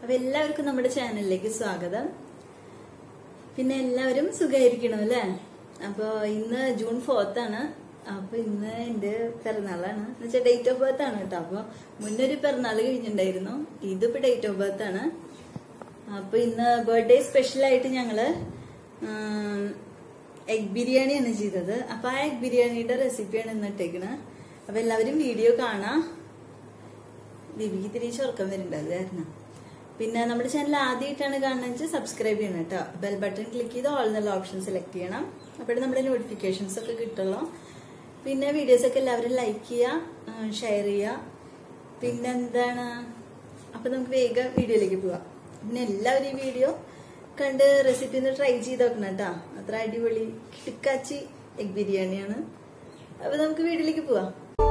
അപ്പൊ എല്ലാവർക്കും നമ്മുടെ ചാനലിലേക്ക് സ്വാഗതം പിന്നെ എല്ലാവരും സുഖമായിരിക്കണം അല്ലേ അപ്പൊ ഇന്ന് ജൂൺ ഫോർത്ത് ആണ് അപ്പൊ ഇന്ന് എന്റെ പിറന്നാളാണ് എന്ന് വെച്ചാൽ ഡേറ്റ് ഓഫ് ബർത്ത് ആണ് കേട്ടോ അപ്പൊ മുന്നൊരു പിറന്നാൾ കഴിഞ്ഞിട്ടുണ്ടായിരുന്നു ഇതിപ്പോ ഡേറ്റ് ഓഫ് ബർത്ത് ആണ് അപ്പൊ ഇന്ന് ബർത്ത്ഡേ സ്പെഷ്യൽ ആയിട്ട് ഞങ്ങള് എഗ് ബിരിയാണിയാണ് ചെയ്തത് അപ്പൊ ആ എഗ് ബിരിയാണിയുടെ റെസിപ്പിയാണ് ഇന്ന് ഇട്ടേക്കണത് അപ്പൊ എല്ലാവരും വീഡിയോ കാണാം ദീപിക്ക് ഇത്തിരി ചുരുക്കം വരുന്നുണ്ട് അത് കാരണം പിന്നെ നമ്മുടെ ചാനൽ ആദ്യമായിട്ടാണ് കാണുന്നത് സബ്സ്ക്രൈബ് ചെയ്യണം കേട്ടോ ബെൽ ബട്ടൺ ക്ലിക്ക് ചെയ്ത് ഓൾ എന്നുള്ള ഓപ്ഷൻ സെലക്ട് ചെയ്യണം അപ്പോഴേ നമ്മുടെ നോട്ടിഫിക്കേഷൻസ് ഒക്കെ കിട്ടുള്ളൂ പിന്നെ വീഡിയോസ് ഒക്കെ എല്ലാവരും ലൈക്ക് ചെയ്യുക ഷെയർ ചെയ്യുക പിന്നെ എന്താണ് അപ്പൊ നമുക്ക് വേഗം വീഡിയോയിലേക്ക് പോവാം പിന്നെ എല്ലാവരും ഈ വീഡിയോ കണ്ട് റെസിപ്പി ഒന്ന് ട്രൈ ചെയ്ത് നോക്കണം കേട്ടോ അത്ര അടിപൊളി കിടക്കാച്ചി എഗ് ബിരിയാണിയാണ് അപ്പൊ നമുക്ക് വീഡിയോയിലേക്ക് പോവാം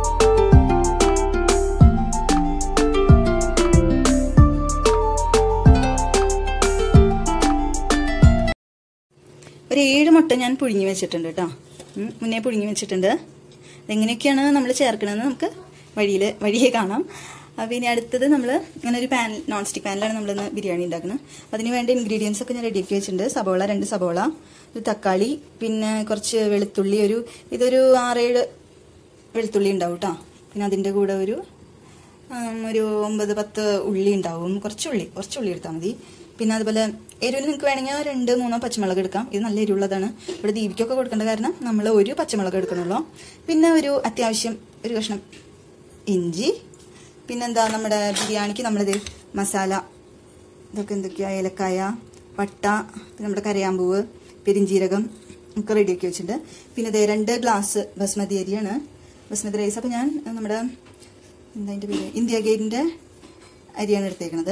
ഒരു ഏഴ് മുട്ട ഞാൻ പുഴുങ്ങി വെച്ചിട്ടുണ്ട് കേട്ടോ ഉം, മുന്നേ പുഴുങ്ങി വെച്ചിട്ടുണ്ട് എങ്ങനെയൊക്കെയാണ് നമ്മൾ ചേർക്കണമെന്ന് നമുക്ക് വഴിയിൽ വഴിയെ കാണാം അപ്പോൾ ഇനി അടുത്തത് നമ്മൾ ഇങ്ങനെ ഒരു പാൻ നോൺ സ്റ്റിക് പാനിലാണ് നമ്മളിന്ന് ബിരിയാണി ഉണ്ടാക്കുന്നത് അതിന് വേണ്ട ഇൻഗ്രീഡിയൻസ് ഒക്കെ ഞാൻ റെഡിയാക്കി വെച്ചിട്ടുണ്ട് സബോള രണ്ട് സബോള ഒരു തക്കാളി പിന്നെ കുറച്ച് വെളുത്തുള്ളി ഒരു ഇതൊരു ആറേഴ് വെളുത്തുള്ളി ഉണ്ടാവും കേട്ടോ പിന്നെ അതിൻ്റെ കൂടെ ഒരു ഉം, ഒരു ഒമ്പത് പത്ത് ഉള്ളി ഉണ്ടാവും കുറച്ച് ഉള്ളി കുറച്ച് ഉള്ളി എടുത്താൽ മതി പിന്നെ അതുപോലെ എരിവിന് നിങ്ങൾക്ക് വേണമെങ്കിൽ രണ്ട് മൂന്നോ പച്ചമുളക് എടുക്കാം ഇത് നല്ല എരിവുള്ളതാണ് ഇവിടെ ദീപിക്കൊക്കെ കൊടുക്കേണ്ട കാരണം നമ്മൾ ഒരു പച്ചമുളക് എടുക്കണുള്ളൂ പിന്നെ ഒരു അത്യാവശ്യം ഒരു കഷ്ണം ഇഞ്ചി പിന്നെന്താ നമ്മുടെ ബിരിയാണിക്ക് നമ്മളിത് മസാല ഇതൊക്കെ എന്തൊക്കെയാ ഏലക്കായ പട്ട പിന്നെ നമ്മുടെ കരയാമ്പൂവ് പെരിഞ്ചീരകം ഒക്കെ റെഡിയാക്കി വെച്ചിട്ടുണ്ട് പിന്നെ ദേ രണ്ട് ഗ്ലാസ് ബസ്മതി അരിയാണ് ബസ്മതി റൈസ് അപ്പം ഞാൻ നമ്മുടെ എന്താ അതിൻ്റെ പേര് ഇന്ത്യ ഗേറ്റിൻ്റെ അരിയാണ് എടുത്തേക്കണത്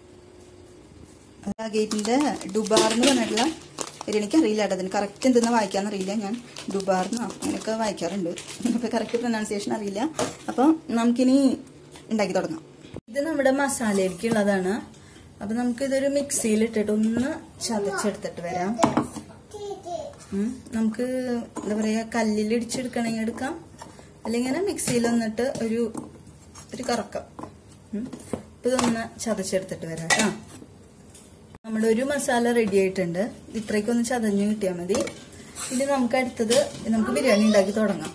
ആ ഗേറ്റിൻ്റെ ഡുബാർ എന്ന് പറഞ്ഞിട്ടുള്ള അരി എനിക്ക് അറിയില്ല കേട്ടോ അതിന് കറക്റ്റ് എന്തെന്ന് വായിക്കാന്നറിയില്ല ഞാൻ ഡുബാർന്ന് അങ്ങനെയൊക്കെ വായിക്കാറുണ്ട് അപ്പോൾ കറക്റ്റ് പ്രൊനൗൺസിയേഷൻ അറിയില്ല അപ്പോൾ നമുക്കിനി ഉണ്ടാക്കി തുടങ്ങാം ഇത് നമ്മുടെ മസാലയിലേക്കുള്ളതാണ് അപ്പൊ നമുക്ക് ഇതൊരു മിക്സിയിൽ ഇട്ടിട്ട് ഒന്ന് ചതച്ചെടുത്തിട്ട് വരാം ഉം. നമുക്ക് എന്താ പറയാ കല്ലിൽ ഇടിച്ചെടുക്കണമെങ്കിൽ എടുക്കാം അല്ലെങ്കിൽ മിക്സിയിൽ വന്നിട്ട് ഒരു ഒരു കറക്കം ഉം. അപ്പൊ ഇതൊന്ന് ചതച്ചെടുത്തിട്ട് വരാം കേട്ടോ നമ്മുടെ ഒരു മസാല റെഡി ആയിട്ടുണ്ട് ഇത്രയ്ക്കൊന്ന് ചതഞ്ഞ് കിട്ടിയാൽ മതി ഇനി നമുക്ക് അടുത്തത് നമുക്ക് ബിരിയാണി ഉണ്ടാക്കി തുടങ്ങാം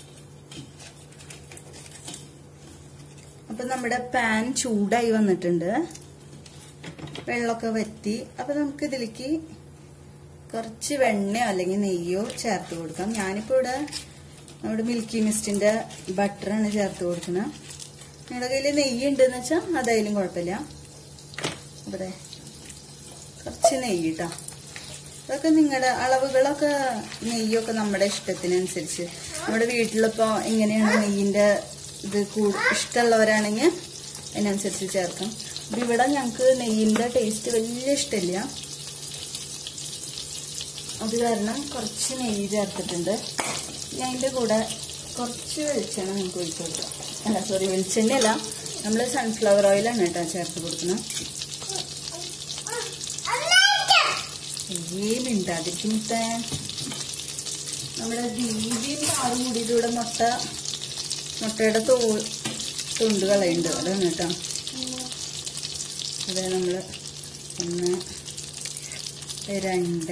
അപ്പൊ നമ്മുടെ പാൻ ചൂടായി വന്നിട്ടുണ്ട് വെള്ളമൊക്കെ വറ്റി അപ്പൊ നമുക്ക് ഇതിലേക്ക് കുറച്ച് വെണ്ണയോ അല്ലെങ്കിൽ നെയ്യോ ചേർത്ത് കൊടുക്കാം ഞാനിപ്പോ ഇവിടെ നമ്മുടെ മിൽക്കി മിസ്റ്റിന്റെ ബട്ടറാണ് ചേർത്ത് കൊടുക്കുന്നത് നിങ്ങളുടെ കയ്യിൽ നെയ്യ് ഉണ്ടെന്ന് വെച്ചാൽ അതായാലും കുഴപ്പമില്ല അതെ കുറച്ച് നെയ്യ് കേട്ടോ അതൊക്കെ നിങ്ങളുടെ അളവുകളൊക്കെ നെയ്യൊക്കെ നമ്മുടെ ഇഷ്ടത്തിനനുസരിച്ച് നമ്മുടെ വീട്ടിലിപ്പോ എങ്ങനെയാണ് നെയ്യിന്റെ ഇത് കൂടു ഇഷ്ടമുള്ളവരാണെങ്കിൽ അതിനനുസരിച്ച് ചേർക്കാം അപ്പൊ ഇവിടെ ഞങ്ങൾക്ക് നെയ്യിന്റെ ടേസ്റ്റ് വലിയ ഇഷ്ടമില്ല അത് കാരണം കുറച്ച് നെയ്യ് ചേർത്തിട്ടുണ്ട് ഇനി അതിന്റെ കൂടെ കുറച്ച് വെളിച്ചെണ്ണ നമുക്ക് ഒഴിച്ചു കൊടുക്കാം അല്ല സോറി വെളിച്ചെണ്ണയല്ല നമ്മൾ സൺഫ്ലവർ ഓയിലാണ് കേട്ടോ ചേർത്ത് കൊടുക്കുന്നത് ഏ മിണ്ടാതിരിക്കും മുത്തേ നമ്മുടെ ദീപിയും പാറും കൂടി ഇതിലൂടെ മുട്ട മുട്ടയുടെ തോ തൊണ്ട് കളയുണ്ട് അതാണ് കേട്ടോ അതെ നമ്മൾ ഒന്ന് രണ്ട്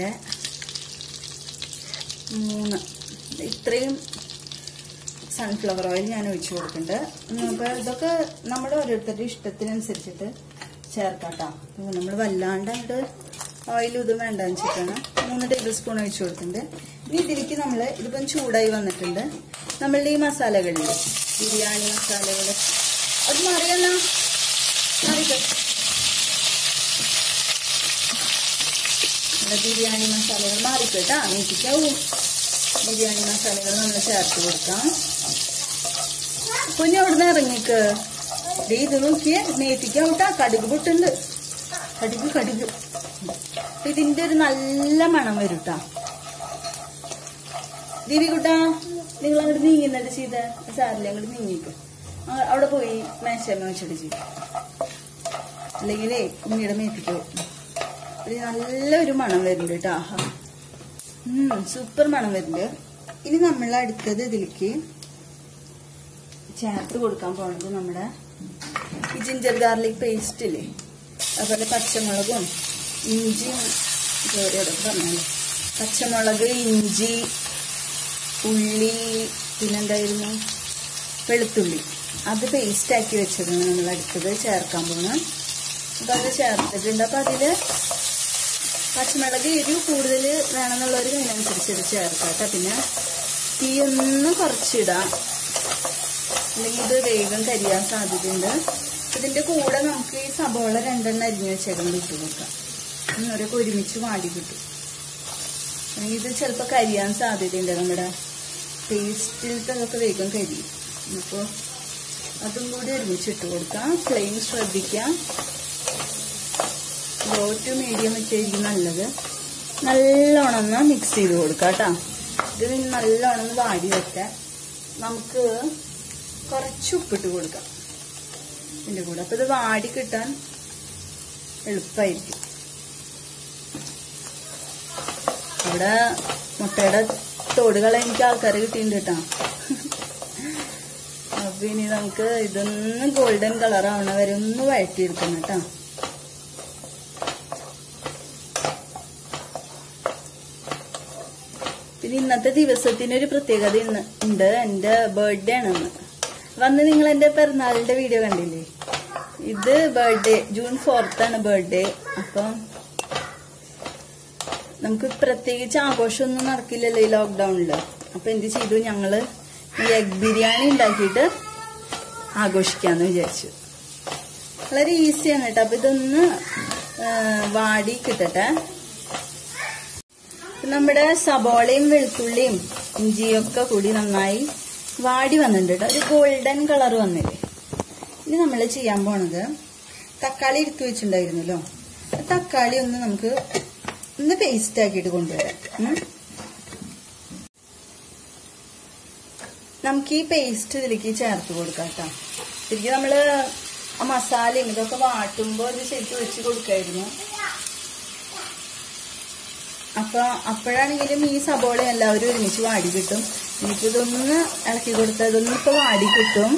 മൂന്ന് ഇത്രയും സൺഫ്ലവർ ഓയിൽ ഞാൻ ഒഴിച്ചു കൊടുക്കുന്നുണ്ട് അപ്പോൾ ഇതൊക്കെ നമ്മുടെ ഓരോരുത്തരുടെ ഇഷ്ടത്തിനനുസരിച്ചിട്ട് ചേർക്കാട്ടോ നമ്മൾ വല്ലാണ്ട് അങ്ങോട്ട് ഓയിൽ ഇതും വേണ്ടെന്ന് വെച്ചിട്ടാണ് മൂന്ന് ടേബിൾ സ്പൂൺ ഒഴിച്ചു കൊടുത്തിട്ടുണ്ട് ഇനി ഇതിലേക്ക് നമ്മൾ ഇതിപ്പം ചൂടായി വന്നിട്ടുണ്ട് നമ്മളുടെ ഈ മസാലകളിൽ ബിരിയാണി മസാലകൾ അത് മാറിയല്ല മാറിക്കോ നമ്മുടെ ബിരിയാണി മസാലകൾ മാറിക്കോട്ടാ നീട്ടിക്കാവും ബിരിയാണി മസാലകൾ നമ്മൾ ചേർത്ത് കൊടുക്കാം കുഞ്ഞു അവിടുന്ന് ഇറങ്ങിക്ക് ദേ ഇത് നോക്കിയേ നേറ്റിക്കാവട്ടാ കടുക് പൊട്ടുണ്ട് കടുക് കടുക് അപ്പൊ ഇതിന്റെ ഒരു നല്ല മണം വരും കേട്ടാ ദീപികുട്ടാ നിങ്ങൾ അങ്ങോട്ട് നീങ്ങുന്നുണ്ട് ചെയ്ത സാറില്ല അങ്ങോട്ട് നീങ്ങിക്കും അവിടെ പോയി മേശമ്മ വെച്ചിട്ട് ചെയ്യും അല്ലെങ്കിലേ കുഞ്ഞിയുടെ മേപ്പിക്കോ ഒരു നല്ലൊരു മണം വരുന്നുണ്ട് കേട്ടോ ആഹാ സൂപ്പർ മണം വരുന്നുണ്ട് ഇനി നമ്മൾ അടുത്തത് ഇതിലേക്ക് ചേർത്ത് കൊടുക്കാൻ പോണത് നമ്മുടെ ഈ ജിഞ്ചർ ഗാർലിക് പേസ്റ്റ് ഇല്ലേ അതുപോലെ പച്ചമുളകും ഇഞ്ചിയും ചോരയോടെ പറഞ്ഞു പച്ചമുളക് ഇഞ്ചി ഉള്ളി പിന്നെന്തായിരുന്നു വെളുത്തുള്ളി അത് പേസ്റ്റ് ആക്കി വെച്ചതാണ് നമ്മൾ അടുത്തത് ചേർക്കാൻ പോകണം അപ്പം അത് ചേർത്തിട്ടുണ്ട് അപ്പം അതിൽ പച്ചമുളക് എരിവ് കൂടുതൽ വേണമെന്നുള്ളവർ അതിനനുസരിച്ച് ഇത് ചേർക്കാം കേട്ടോ പിന്നെ തീ ഒന്ന് കുറച്ചിടാം അല്ലെങ്കിൽ ഇത് വേഗം കരിയാൻ സാധ്യതയുണ്ട് ഇതിന്റെ കൂടെ നമുക്ക് ഈ സബോള രണ്ടെണ്ണം അരിഞ്ഞ് വെച്ചേക്കണം ഇട്ട് കൊടുക്കാം അന്നേരമൊക്കെ ഒരുമിച്ച് വാടി കിട്ടും അല്ലെങ്കിൽ ഇത് ചിലപ്പോൾ കരിയാൻ സാധ്യതയുണ്ട് നമ്മുടെ പേസ്റ്റിലത്തെ അതൊക്കെ വേഗം കരിയും അപ്പോൾ അതും കൂടി ഒരുമിച്ച് ഇട്ട് കൊടുക്കാം ഫ്ലെയിം ശ്രദ്ധിക്കാം ലോ ടു മീഡിയം വെച്ചായിരിക്കും നല്ലത് നല്ലോണം ഒന്ന് മിക്സ് ചെയ്ത് കൊടുക്കാം കേട്ടോ ഇത് നല്ലോണം ഒന്ന് വാടി വെക്കാൻ നമുക്ക് കുറച്ച് ഉപ്പിട്ട് കൊടുക്കാം ഇതിന്റെ കൂടെ അപ്പൊ ഇത് വാടി കിട്ടാൻ എളുപ്പമായിരിക്കും ഇവിടെ മുട്ടയുടെ തോടുകളെ എനിക്ക് ആൾക്കാർ കിട്ടിയിട്ടുണ്ട് കേട്ടോ അപ്പൊ ഇനി നമുക്ക് ഇതൊന്ന് ഗോൾഡൻ കളർ ആവണ വരെ ഒന്ന് വഴറ്റിയെടുക്കണം കേട്ടോ പിന്നെ ഇന്നത്തെ ദിവസത്തിന് ഒരു പ്രത്യേകത ഇന്ന് ഉണ്ട് എന്റെ ബർത്ത്ഡേ ആണെന്ന് വന്ന് നിങ്ങൾ എന്റെ പിറന്നാളിന്റെ വീഡിയോ കണ്ടില്ലേ ഇത് ബർത്ത്ഡേ ജൂൺ ഫോർത്ത് ആണ് ബർത്ത്ഡേ അപ്പം നമുക്ക് പ്രത്യേകിച്ച് ആഘോഷമൊന്നും നടക്കില്ലല്ലോ ഈ ലോക്ക്ഡൌണില് അപ്പൊ എന്ത് ചെയ്തു ഞങ്ങള് ഈ എഗ് ബിരിയാണി ഉണ്ടാക്കിയിട്ട് ആഘോഷിക്കാന്ന് വിചാരിച്ചു വളരെ ഈസിയാണ് കേട്ടോ അപ്പൊ ഇതൊന്ന് ആ, വാടി കിട്ടട്ടെ നമ്മുടെ സബോളയും വെളുത്തുള്ളിയും ഇഞ്ചിയും ഒക്കെ കൂടി നന്നായി വാടി വന്നിട്ടുണ്ട് കേട്ടോ ഒരു ഗോൾഡൻ കളർ വന്നില്ലേ ഇനി നമ്മൾ ചെയ്യാൻ പോണത് തക്കാളി എടുത്തു വെച്ചിട്ടുണ്ടായിരുന്നല്ലോ ആ തക്കാളി ഒന്ന് നമുക്ക് ഒന്ന് പേസ്റ്റ് ആക്കിയിട്ട് കൊണ്ടുവരാം ഉം. നമുക്ക് ഈ പേസ്റ്റ് ഇതിലേക്ക് ചേർത്ത് കൊടുക്കാം കേട്ടോ ശരിക്കും നമ്മള് ആ മസാലയും ഇതൊക്കെ വാട്ടുമ്പോൾ ഇത് ശരിക്കും ഒഴിച്ച് കൊടുക്കായിരുന്നു അപ്പൊ അപ്പോഴാണെങ്കിലും ഈ സബോള എല്ലാവരും ഒരുമിച്ച് വാടി കിട്ടും ഇനിയിപ്പോ ഇതൊന്ന് ഇളക്കി കൊടുത്താൽ ഇതൊന്നും ഇപ്പൊ വാടി കിട്ടും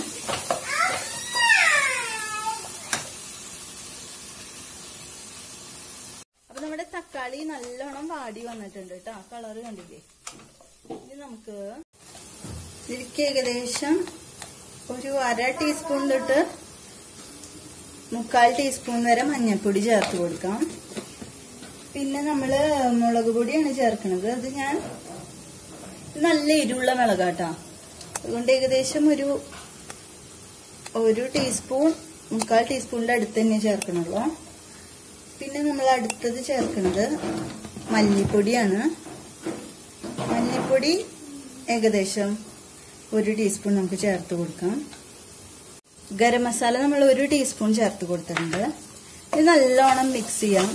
അപ്പൊ നമ്മുടെ തക്കാളി നല്ലോണം വാടി വന്നിട്ടുണ്ട് കേട്ടോ കളറ് കണ്ടില്ലേ ഇനി നമുക്ക് ഇതിലേക്ക് ഏകദേശം ഒരു അര ടീസ്പൂൺ തൊട്ട് മുക്കാൽ ടീസ്പൂൺ വരെ മഞ്ഞൾപ്പൊടി ചേർത്ത് കൊടുക്കാം പിന്നെ നമ്മള് മുളക് പൊടിയാണ് ചേർക്കുന്നത് അത് ഞാൻ ഇത് നല്ല എരിവുള്ള മുളകാട്ടാ അതുകൊണ്ട് ഏകദേശം ഒരു ഒരു ടീസ്പൂൺ മുക്കാൽ ടീസ്പൂണിന്റെ അടുത്ത് തന്നെ ചേർക്കണുള്ളൂ പിന്നെ നമ്മൾ അടുത്തത് ചേർക്കുന്നത് മല്ലിപ്പൊടിയാണ് മല്ലിപ്പൊടി ഏകദേശം ഒരു ടീസ്പൂൺ നമുക്ക് ചേർത്ത് കൊടുക്കാം ഗരം മസാല നമ്മൾ ഒരു ടീസ്പൂൺ ചേർത്ത് കൊടുത്തിട്ടുണ്ട് ഇത് നല്ലോണം മിക്സ് ചെയ്യാം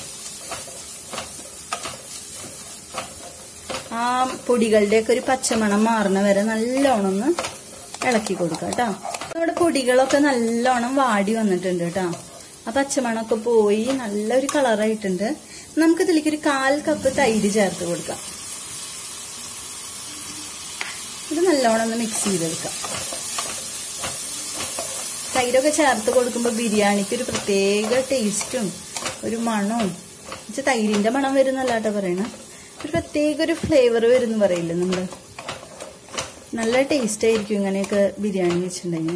ആ പൊടികളുടെയൊക്കെ ഒരു പച്ചമണം മാറുന്ന വരെ നല്ലോണം ഒന്ന് ഇളക്കി കൊടുക്കാം കേട്ടോ നമ്മുടെ പൊടികളൊക്കെ നല്ലോണം വാടി വന്നിട്ടുണ്ട് കേട്ടോ ആ പച്ചമണമൊക്കെ പോയി നല്ലൊരു കളറായിട്ടുണ്ട് നമുക്ക് ഇതിലേക്ക് ഒരു കാൽ കപ്പ് തൈര് ചേർത്ത് കൊടുക്കാം ഇത് നല്ലോണം ഒന്ന് മിക്സ് ചെയ്തെടുക്കാം തൈരൊക്കെ ചേർത്ത് കൊടുക്കുമ്പോൾ ബിരിയാണിക്ക് ഒരു പ്രത്യേക ടേസ്റ്റും ഒരു മണവും എന്നുവെച്ചാൽ തൈരിന്റെ മണം വരുന്നല്ല കേട്ടോ പറയണ ഒരു പ്രത്യേക ഒരു ഫ്ലേവർ വരുന്നു പറയില്ലേ നമ്മള് നല്ല ടേസ്റ്റ് ആയിരിക്കും ഇങ്ങനെയൊക്കെ ബിരിയാണി വെച്ചിട്ടുണ്ടെങ്കിൽ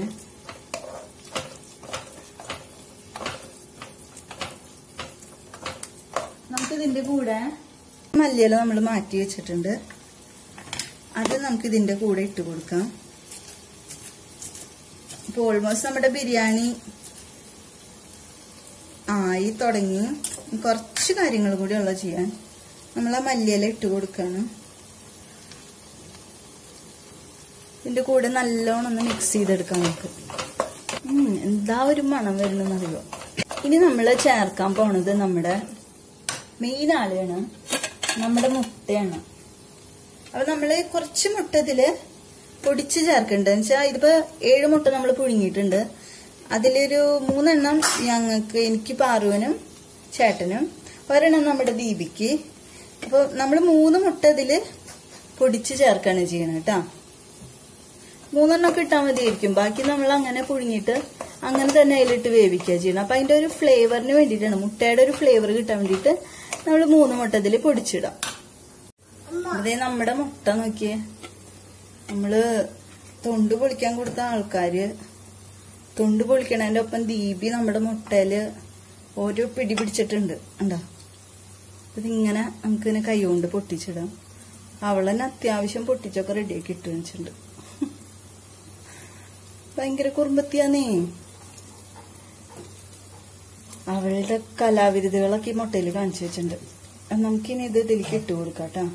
നമുക്ക് ഇതിന്റെ കൂടെ മല്ലിയില നമ്മൾ മാറ്റി വെച്ചിട്ടുണ്ട് അത് നമുക്ക് ഇതിന്റെ കൂടെ ഇട്ട് കൊടുക്കാം ഇപ്പോൾ ഓൾമോസ്റ്റ് നമ്മുടെ ബിരിയാണി ആയി തുടങ്ങി കുറച്ച് കാര്യങ്ങൾ കൂടി ഉള്ള ചെയ്യാൻ നമ്മൾ ആ മല്ലിയില ഇട്ട് കൊടുക്കാണ് ഇതിന്റെ കൂടെ നല്ലോണം ഒന്ന് മിക്സ് ചെയ്തെടുക്കാം നമുക്ക് ഉം, എന്താ ഒരു മണം വരണമെന്നറിയോ ഇനി നമ്മൾ ചേർക്കാൻ പോണത് നമ്മുടെ മെയിൻ ആളാണ് നമ്മുടെ മുട്ടയാണ് അപ്പൊ നമ്മള് കുറച്ച് മുട്ട ഇതില് പൊടിച്ച് ചേർക്കുന്നുണ്ട് വെച്ചാൽ ഇതിപ്പോ ഏഴ് മുട്ട നമ്മൾ പുഴുങ്ങിയിട്ടുണ്ട് അതിലൊരു മൂന്നെണ്ണം ഞങ്ങൾക്ക് എനിക്ക് പാറുവിനും ചേട്ടനും ഒരെണ്ണം നമ്മുടെ ദീപിക്ക് അപ്പൊ നമ്മൾ മൂന്ന് മുട്ട ഇതില് പൊടിച്ച് ചേർക്കാണ് ചെയ്യണം കേട്ടാ മൂന്നെണ്ണം ഒക്കെ ഇട്ടാൽ മതിയായിരിക്കും ബാക്കി നമ്മൾ അങ്ങനെ പുഴുങ്ങിയിട്ട് അങ്ങനെ തന്നെ അതിലിട്ട് വേവിക്കുക ചെയ്യണം അപ്പൊ അതിന്റെ ഒരു ഫ്ലേവറിന് വേണ്ടിയിട്ടാണ് മുട്ടയുടെ ഒരു ഫ്ലേവർ കിട്ടാൻ വേണ്ടിയിട്ട് നമ്മൾ മൂന്ന് മുട്ട ഇതിൽ പൊടിച്ചിടാം അതേ നമ്മുടെ മുട്ട നോക്കിയേ നമ്മള് തൊണ്ട് പൊളിക്കാൻ കൊടുത്ത ആൾക്കാര് തൊണ്ട് പൊളിക്കണതിന്റെ ഒപ്പം ദീപി നമ്മുടെ മുട്ടയില് ഓരോ പിടി പിടിച്ചിട്ടുണ്ട് ഉണ്ടോ ഇതിങ്ങനെ നമുക്കിങ്ങനെ കൈ കൊണ്ട് പൊട്ടിച്ചിടാം അവളെന്നെ അത്യാവശ്യം പൊട്ടിച്ചൊക്കെ റെഡിയാക്കി ഇട്ട് വെച്ചിട്ടുണ്ട് ഭയങ്കര കുറുമ്പത്തിയാന്നേ അവളുടെ കലാവിരുദ്ധകളൊക്കെ ഈ മുട്ടയിൽ കാണിച്ചു വെച്ചിട്ടുണ്ട് അപ്പൊ നമുക്കിനി ഇത് ഇതിലേക്ക് ഇട്ട് കൊടുക്കാം കേട്ടോ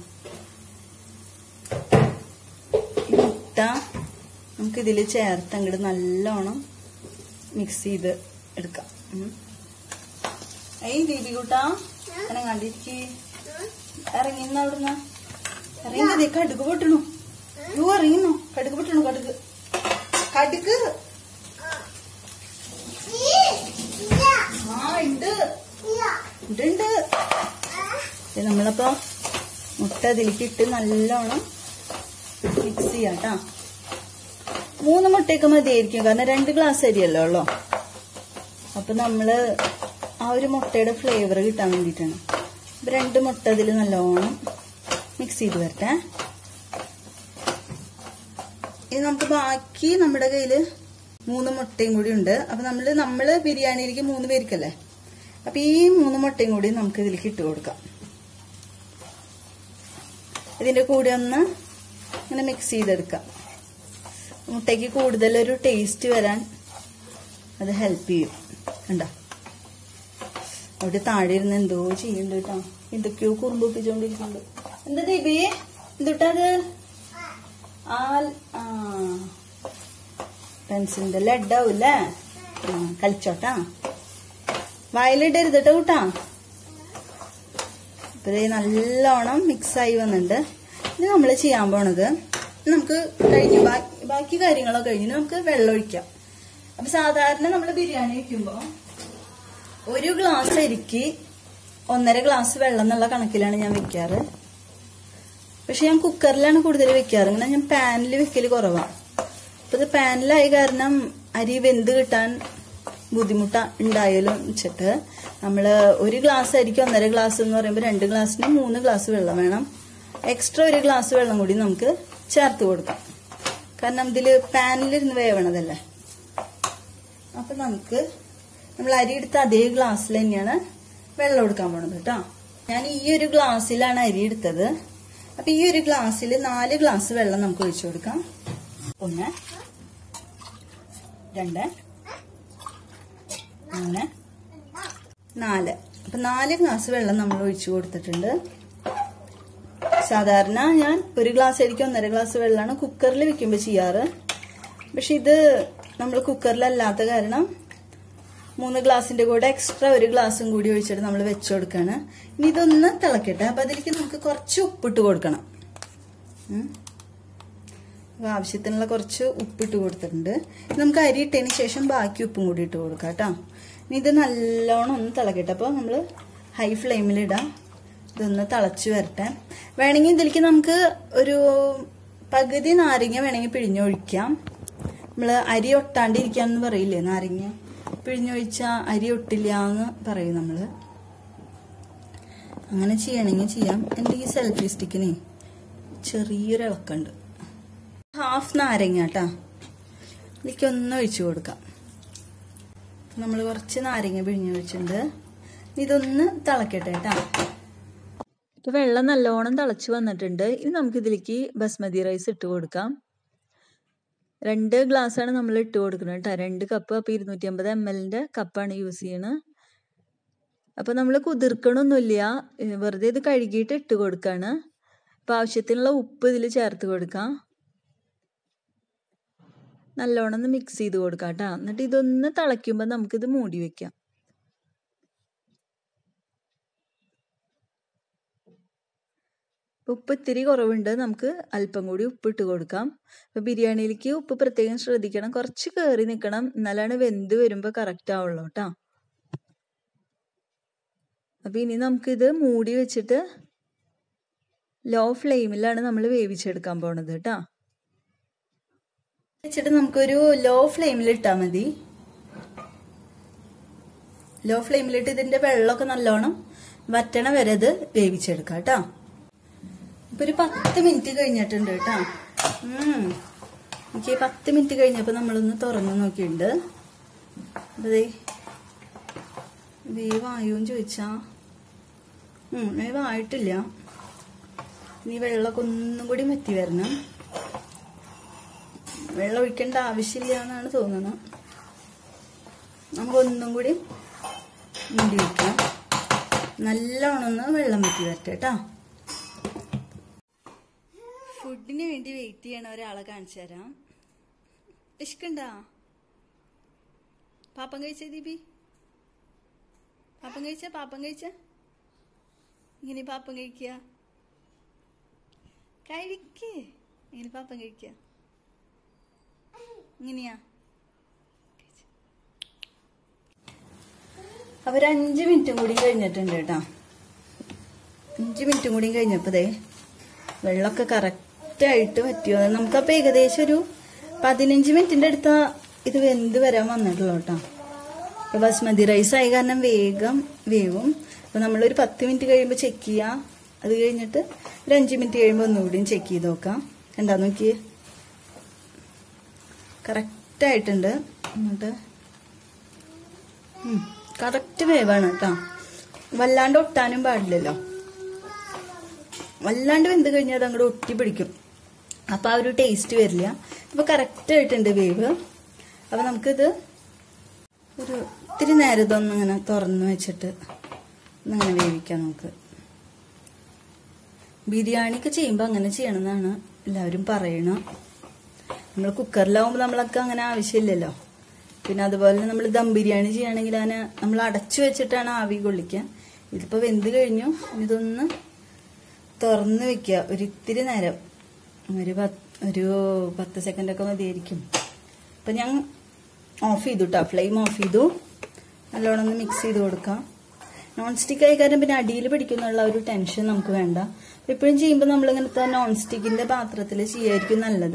ഈ മുട്ട നമുക്ക് ഇതിൽ ചേർത്ത് അങ്ങോട്ട് നല്ലോണം മിക്സ് ചെയ്ത് എടുക്കാം ഉം. ഏയ് ദീപി കൂട്ടാ അങ്ങനെ കണ്ടിരിക്കേ ഇറങ്ങിന്ന് അവിടുന്ന് ഇറങ്ങി കടുക് പൊട്ടണു യു ഇറങ്ങിന്നു കടുക് പൊട്ടണു കടുക് കടുക് ആ ഉണ്ട് ഉണ്ട് ഉണ്ട് ഇത് നമ്മളപ്പോ മുട്ട അതിലേക്ക് ഇട്ട് നല്ലോണം മിക്സ് ചെയ്യാം ട്ടാ മൂന്ന് മുട്ടയൊക്കെ മതിയായിരിക്കും കാരണം രണ്ട് ഗ്ലാസ് അരിയല്ലോ ഉള്ളോ അപ്പൊ നമ്മള് ആ ഒരു മുട്ടയുടെ ഫ്ലേവർ കിട്ടാൻ വേണ്ടിയിട്ടാണ് അപ്പൊ രണ്ട് മുട്ട അതിൽ നല്ലോണം മിക്സ് ചെയ്ത് വരട്ടെ ഇനി നമുക്ക് ബാക്കി നമ്മുടെ കയ്യില് മൂന്ന് മുട്ടയും കൂടി ഉണ്ട് അപ്പൊ നമ്മള് നമ്മള് ബിരിയാണിയിലേക്ക് മൂന്ന് പേർക്കല്ലേ അപ്പൊ ഈ മൂന്ന് മുട്ടയും കൂടി നമുക്ക് ഇതിലേക്ക് ഇട്ട് കൊടുക്കാം ഇതിന്റെ കൂടെ ഒന്ന് ഇങ്ങനെ മിക്സ് ചെയ്തെടുക്കാം മുട്ടയ്ക്ക് കൂടുതൽ ഒരു ടേസ്റ്റ് വരാൻ അത് ഹെൽപ്പ് ചെയ്യും കണ്ട അവിടെ താഴെ ഇരുന്ന് എന്തോ ചെയ്യുന്നുണ്ട് കേട്ടോ എന്തൊക്കെയോ കുറുമ്പിപ്പിച്ചോണ്ടിരിക്കുന്നുണ്ട് എന്താ ദീപി എന്തുട്ടത് ആ ആ പെൻസിലിന്റെ ലെഡാവൂല്ലേ ആ കളിച്ചോട്ടാ വായിലിടരുത് കേട്ടോ കൂട്ടാ ഇപ്പൊ ദേ നല്ലോണം മിക്സ് ആയി വന്നിട്ടുണ്ട് ഇത് നമ്മൾ ചെയ്യാൻ പോണത് നമുക്ക് കഴിഞ്ഞു ബാക്കി ബാക്കി കാര്യങ്ങളൊക്കെ കഴിഞ്ഞു നമുക്ക് വെള്ളം ഒഴിക്കാം അപ്പൊ സാധാരണ നമ്മൾ ബിരിയാണി വെക്കുമ്പോ ഒരു ഗ്ലാസ് അരിക്ക് ഒന്നര ഗ്ലാസ് വെള്ളം എന്നുള്ള കണക്കിലാണ് ഞാൻ വെക്കാറ് പക്ഷെ ഞാൻ കുക്കറിലാണ് കൂടുതൽ വെക്കാറ് ഇങ്ങനെ ഞാൻ പാനിൽ വെക്കല് കുറവാണ് അപ്പൊ ഇത് പാനിലായ കാരണം അരി വെന്ത് കിട്ടാൻ ബുദ്ധിമുട്ട ഉണ്ടായാലും വെച്ചിട്ട് നമ്മള് ഒരു ഗ്ലാസ് അരിക്ക് ഒന്നര ഗ്ലാസ് എന്ന് പറയുമ്പോൾ രണ്ട് ഗ്ലാസ്സിന് മൂന്ന് ഗ്ലാസ് വെള്ളം വേണം എക്സ്ട്രാ ഒരു ഗ്ലാസ് വെള്ളം കൂടി നമുക്ക് ചേർത്ത് കൊടുക്കാം കാരണം ഇതില് പാനിലിരുന്ന് വേവണതല്ലേ അപ്പൊ നമുക്ക് നമ്മൾ അരി എടുത്ത അതേ ഗ്ലാസ്സിൽ തന്നെയാണ് വെള്ളം എടുക്കാൻ പോണത് കേട്ടോ ഞാൻ ഈ ഒരു ഗ്ലാസ്സിലാണ് അരി എടുത്തത് അപ്പൊ ഈ ഒരു ഗ്ലാസ്സിൽ നാല് ഗ്ലാസ് വെള്ളം നമുക്ക് ഒഴിച്ചു കൊടുക്കാം ഒന്ന് രണ്ട് മൂന്ന് നാല് അപ്പൊ നാല് ഗ്ലാസ് വെള്ളം നമ്മൾ ഒഴിച്ചു കൊടുത്തിട്ടുണ്ട് സാധാരണ ഞാൻ ഒരു ഗ്ലാസ് അരിക്ക് ഒന്നര ഗ്ലാസ് വെള്ളമാണ് കുക്കറിൽ വെക്കുമ്പോൾ ചെയ്യാറ് പക്ഷെ ഇത് നമ്മൾ കുക്കറിലല്ലാത്ത കാരണം മൂന്ന് ഗ്ലാസിന്റെ കൂടെ എക്സ്ട്രാ ഒരു ഗ്ലാസും കൂടി ഒഴിച്ചിട്ട് നമ്മൾ വെച്ചു കൊടുക്കാണ് ഇനി ഇതൊന്ന് തിളക്കട്ടെ അപ്പൊ അതിലേക്ക് നമുക്ക് കുറച്ച് ഉപ്പിട്ട് കൊടുക്കണം ഉം. അപ്പൊ ആവശ്യത്തിനുള്ള കുറച്ച് ഉപ്പിട്ട് കൊടുത്തിട്ടുണ്ട് ഇനി നമുക്ക് അരി ഇട്ടതിന് ശേഷം ബാക്കി ഉപ്പും കൂടി ഇട്ട് കൊടുക്കാം കേട്ടോ ഇനി ഇത് നല്ലോണം ഒന്ന് തിളക്കട്ടെ അപ്പോൾ നമ്മൾ ഹൈ ഫ്ലെയിമിൽ ഇടാം ഇതൊന്ന് തിളച്ച് വരട്ടെ വേണമെങ്കിൽ ഇതിലേക്ക് നമുക്ക് ഒരു പകുതി നാരങ്ങ വേണമെങ്കിൽ പിഴിഞ്ഞൊഴിക്കാം നമ്മൾ അരി ഒട്ടാണ്ടിരിക്കാന്ന് പറയില്ലേ നാരങ്ങ പിഴിഞ്ഞൊഴിച്ചാൽ അരി ഒട്ടില്ല എന്ന് പറയും നമ്മൾ അങ്ങനെ ചെയ്യണമെങ്കിൽ ചെയ്യാം എൻ്റെ ഈ സെൽഫി സ്റ്റിക്കിനെ ചെറിയൊരു ഇളക്കുണ്ട് ഹാഫ് നാരങ്ങ കേട്ടാ ഇതിലേക്ക് ഒന്ന് ഒഴിച്ചു കൊടുക്കാം നമ്മൾ കുറച്ച് നാരങ്ങ പിഴിഞ്ഞൊഴിച്ചിട്ടുണ്ട് ഇതൊന്ന് തിളക്കട്ടെ കേട്ടാ ഇപ്പൊ വെള്ളം നല്ലോണം തിളച്ച് വന്നിട്ടുണ്ട് ഇനി നമുക്ക് ഇതിലേക്ക് ബസ്മതി റൈസ് ഇട്ട് കൊടുക്കാം രണ്ട് ഗ്ലാസ് ആണ് നമ്മൾ ഇട്ട് കൊടുക്കുന്നത് കേട്ടോ രണ്ട് കപ്പ് അപ്പോൾ ഇരുന്നൂറ്റി അമ്പത് എം എല്ലിൻ്റെ കപ്പാണ് യൂസ് ചെയ്യണത് അപ്പോൾ നമ്മൾ കുതിർക്കണമൊന്നുമില്ല ഏഹ് വെറുതെ ഇത് കഴുകിയിട്ട് ഇട്ട് കൊടുക്കുകയാണ് അപ്പോൾ ആവശ്യത്തിനുള്ള ഉപ്പ് ഇതിൽ ചേർത്ത് കൊടുക്കാം നല്ലോണം ഒന്ന് മിക്സ് ചെയ്ത് കൊടുക്കാം കേട്ടോ എന്നിട്ട് ഇതൊന്ന് തിളയ്ക്കുമ്പോൾ നമുക്കിത് മൂടി വെക്കാം ഉപ്പ് ഇത്തിരി കുറവുണ്ട് നമുക്ക് അല്പം കൂടി ഉപ്പിട്ട് കൊടുക്കാം അപ്പോൾ ബിരിയാണിയിലേക്ക് ഉപ്പ് പ്രത്യേകം ശ്രദ്ധിക്കണം കുറച്ച് കയറി നിൽക്കണം എന്നാലാണ് വെന്ത് വരുമ്പോൾ കറക്റ്റ് ആവുള്ളൂ കേട്ടോ അപ്പോൾ ഇനി നമുക്കിത് മൂടി വെച്ചിട്ട് ലോ ഫ്ലെയിമിലാണ് നമ്മൾ വേവിച്ചെടുക്കാൻ പോണത് കേട്ടോ വെച്ചിട്ട് നമുക്കൊരു ലോ ഫ്ലെയിമിൽ ഇട്ടാൽ മതി ലോ ഫ്ലെയിമിലിട്ട് ഇതിന്റെ വെള്ളമൊക്കെ നല്ലോണം വറ്റണ വരെ ഇത് വേവിച്ചെടുക്കാം കേട്ടോ ഇപ്പൊ ഒരു പത്ത് മിനിറ്റ് കഴിഞ്ഞിട്ടുണ്ട് കേട്ടോ ഉം എനിക്ക് പത്ത് മിനിറ്റ് കഴിഞ്ഞപ്പോ നമ്മളൊന്ന് തുറന്നു നോക്കിയിട്ടുണ്ട് അതെ വേവായോന്ന് ചോദിച്ചാ ഉം വേവായിട്ടില്ല ഇനി വെള്ളമൊക്കെ ഒന്നും കൂടി വറ്റി വരണം വെള്ളം ഒഴിക്കേണ്ട ആവശ്യമില്ല എന്നാണ് തോന്നുന്നത് നമുക്ക് ഒന്നും കൂടി മൂടി വെക്കാം നല്ലോണം ഒന്ന് വെള്ളം വറ്റി വരട്ടെ കേട്ടോ ഫുഡിന് വേണ്ടി വെയിറ്റ് ചെയ്യണ ഒരാളെ കാണിച്ചു തരാം ഇഷ്കണ്ടാ പാപ്പം കഴിച്ച ദീപി പാപ്പം കഴിച്ച പാപ്പം കഴിച്ച ഇങ്ങനെ പാപ്പം കഴിക്കുക കഴിക്കേ ഇങ്ങനെ പാപ്പം കഴിക്കുക ഇങ്ങനെയാ അപ്പൊ ഒരു അഞ്ച് മിനിറ്റും കൂടി കഴിഞ്ഞിട്ടുണ്ട് കേട്ടോ അഞ്ച് മിനിറ്റും കൂടി കഴിഞ്ഞപ്പോഴേ വെള്ളമൊക്കെ കറക്റ്റായിട്ട് പറ്റിയോ നമുക്കപ്പോൾ ഏകദേശം ഒരു പതിനഞ്ച് മിനിറ്റിന്റെ അടുത്ത ഇത് വെന്ത് വരാൻ വന്നിട്ടുള്ളൂ കേട്ടോ ഇപ്പൊ ബസ്മതി റൈസ് ആയി കാരണം വേഗം വേവും അപ്പൊ നമ്മളൊരു പത്ത് മിനിറ്റ് കഴിയുമ്പോൾ ചെക്ക് ചെയ്യാം അത് കഴിഞ്ഞിട്ട് ഒരു അഞ്ച് മിനിറ്റ് കഴിയുമ്പോൾ ഒന്നുകൂടിയും ചെക്ക് ചെയ്ത് നോക്കാം എന്താ നോക്കി കറക്റ്റ് ആയിട്ടുണ്ട് എന്നിട്ട് കറക്റ്റ് വേവാണ് കേട്ടോ വല്ലാണ്ട് ഒട്ടാനും പാടില്ലല്ലോ വല്ലാണ്ട് വെന്ത് കഴിഞ്ഞാൽ അത് അങ്ങോട്ട് ഒട്ടി പിടിക്കും അപ്പൊ ആ ഒരു ടേസ്റ്റ് വരില്ല ഇപ്പൊ കറക്റ്റ് ആയിട്ടുണ്ട് വേവ് അപ്പൊ നമുക്കിത് ഒരു ഇത്തിരി നേരം ഇതൊന്നും ഇങ്ങനെ തുറന്നു വെച്ചിട്ട് ഒന്നിങ്ങനെ വേവിക്കാം നമുക്ക് ബിരിയാണിയൊക്കെ ചെയ്യുമ്പോൾ അങ്ങനെ ചെയ്യണമെന്നാണ് എല്ലാവരും പറയണം നമ്മൾ കുക്കറിലാവുമ്പോൾ നമ്മളൊക്കെ അങ്ങനെ ആവശ്യമില്ലല്ലോ പിന്നെ അതുപോലെ നമ്മൾ ദം ബിരിയാണി ചെയ്യുകയാണെങ്കിൽ അതിനെ നമ്മൾ അടച്ചു വെച്ചിട്ടാണ് ആവി കൊള്ളിക്കുക ഇതിപ്പോൾ വെന്ത് കഴിഞ്ഞു ഇതൊന്ന് തുറന്ന് വെക്കുക ഒരു ഇത്തിരി നേരം ഒരു പത്ത് ഒരു പത്ത് സെക്കൻഡൊക്കെ മതിയായിരിക്കും അപ്പം ഞാൻ ഓഫ് ചെയ്തു കേട്ടോ ഫ്ലെയിം ഓഫ് ചെയ്തു നല്ലോണം ഒന്ന് മിക്സ് ചെയ്ത് കൊടുക്കാം നോൺ സ്റ്റിക്ക് ആയി കാരണം പിന്നെ അടിയിൽ പിടിക്കുന്നുള്ള ഒരു ടെൻഷൻ നമുക്ക് വേണ്ട എപ്പോഴും ചെയ്യുമ്പോൾ നമ്മൾ ഇങ്ങനത്തെ നോൺ സ്റ്റിക്കിന്റെ പാത്രത്തിൽ ചെയ്യായിരിക്കും നല്ലത്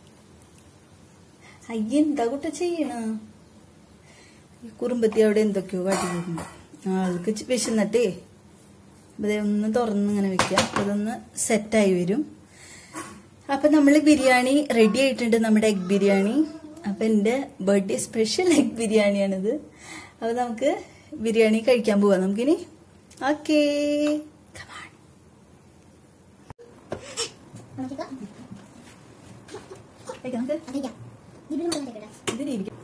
അയ്യ എന്താ കുട്ട ചെയ്യണ ഈ കുറുമ്പത്തി അവിടെ എന്തൊക്കെയോ കാട്ടി വരുന്നു ആൾക്ക് ചി- വിശന്നിട്ടേ അപ്പൊ ദേ ഒന്ന് തുറന്ന് ഇങ്ങനെ വെക്കാം അപ്പൊ ഇതൊന്ന് സെറ്റായി വരും അപ്പൊ നമ്മൾ ബിരിയാണി റെഡി ആയിട്ടുണ്ട് നമ്മുടെ എഗ് ബിരിയാണി അപ്പൊ എന്റെ ബർത്ത്ഡേ സ്പെഷ്യൽ എഗ് ബിരിയാണിയാണിത് അപ്പൊ നമുക്ക് ബിരിയാണി കഴിക്കാൻ പോവാം നമുക്കിനി ഓക്കേ ഇതിലിരിക്കും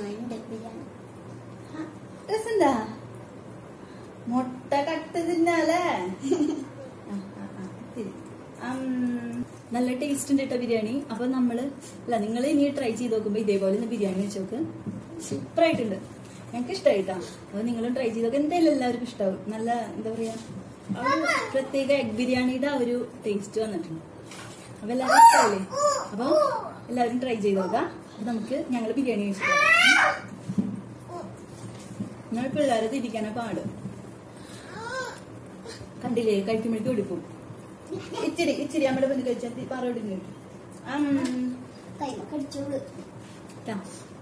രസണ്ടാ മുട്ട കട്ട് തിന്നാലേ ആ, ആ, ആ, ഇത്തിരി. ഉം, നല്ല ടേസ്റ്റ് ഉണ്ട് കേട്ടോ ബിരിയാണി അപ്പൊ നമ്മള് അല്ല നിങ്ങൾ ഇനി ട്രൈ ചെയ്ത് നോക്കുമ്പോ ഇതേപോലെ ഒന്ന് ബിരിയാണി വെച്ച് നോക്ക് സൂപ്പർ ആയിട്ടുണ്ട് ഞങ്ങൾക്ക് ഇഷ്ടമായിട്ടാ അപ്പൊ നിങ്ങളും ട്രൈ ചെയ്ത് നോക്ക് എന്തായാലും എല്ലാവർക്കും ഇഷ്ടാവും നല്ല എന്താ പറയാ ആ ഒരു പ്രത്യേക എഗ് ബിരിയാണിയുടെ ആ ഒരു ടേസ്റ്റ് വന്നിട്ടുണ്ട് അപ്പൊ എല്ലാവരും ഇഷ്ടമല്ലേ അപ്പൊ എല്ലാവരും ട്രൈ ചെയ്ത് നോക്കാം അപ്പൊ നമുക്ക് ഞങ്ങൾ ബിരിയാണി കഴിച്ചിട്ട് ഞങ്ങൾ പിള്ളേരെ തിരിക്കാനാ പാട് കണ്ടില്ലേ കഴിക്കുമ്പോഴേക്കും എടുക്കും ഇച്ചിരി ഇച്ചിരി നമ്മുടെ ബന്ധു കഴിച്ചാൽ പറ എടുക്കും കൈമ കടിച്ചോളൂ ട്ടാ